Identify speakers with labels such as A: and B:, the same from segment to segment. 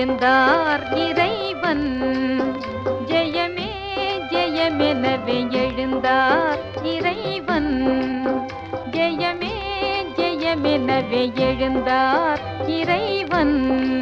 A: எழுந்தார் இறைவன் ஜெயமே ஜெயமெனவே எழுந்தார் இறைவன் ஜெயமே ஜெயமெனவே எழுந்தார் இறைவன்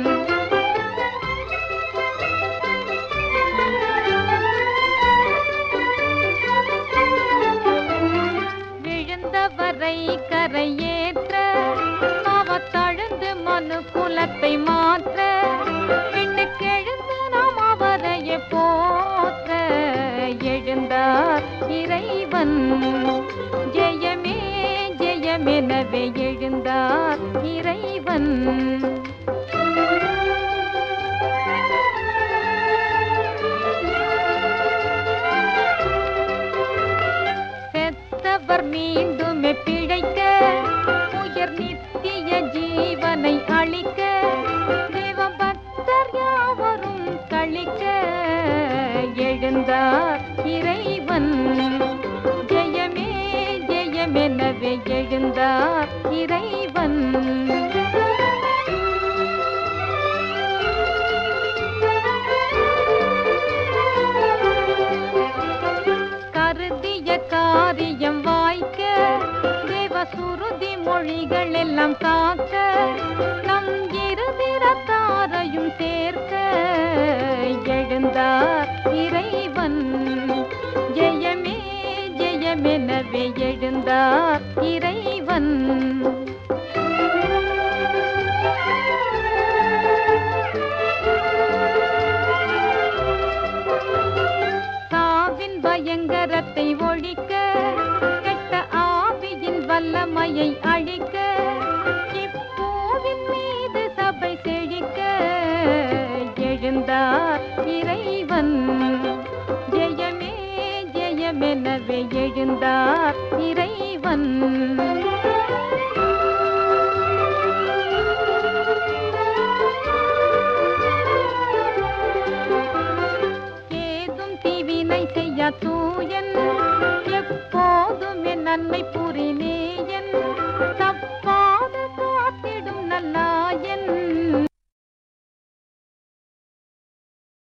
A: விழுந்தவரை கரையேற்ற அவத்தழுந்து மனு குலத்தை மாற்ற விண்ணுக்கெழுந்து நாம் அவரையே போற்ற எழுந்தார் இறைவன் ஜெயமே ஜெயமெனவே எழுந்தார் இறைவன் செத்தவர் மீண்டும் பிழைக்க உயர் நித்திய ஜீவனை அளிக்க தேவபக்தர் யாவரும் கழிக்க எழுந்தார் இறைவன் ஜெயமே ஜெயமெனவே எழுந்தார் இறைவன் கருதிய காரியம் வாய்க்க தேவ சுருதி மொழிகள் எல்லாம் காக்க நம் இருதிரத்தாரையும் சேர்க்க எழுந்தார் இறைவன் ஜெயமே ஜெயமெனவே எழுந்தார் இறைவன் சாவின் பயங்கரத்தை ஒழிக்க கெட்ட ஆவியின் வல்லமையை அழிக்க இப்போவின் மீது சபை செழிக்க எழுந்தார் இறைவன் ஜெயமே ஜெயமெனவே எழுந்தார் இறைவன் ஏதும் தீவினை செய்ய தூயன் எப்போதும் என் நன்மை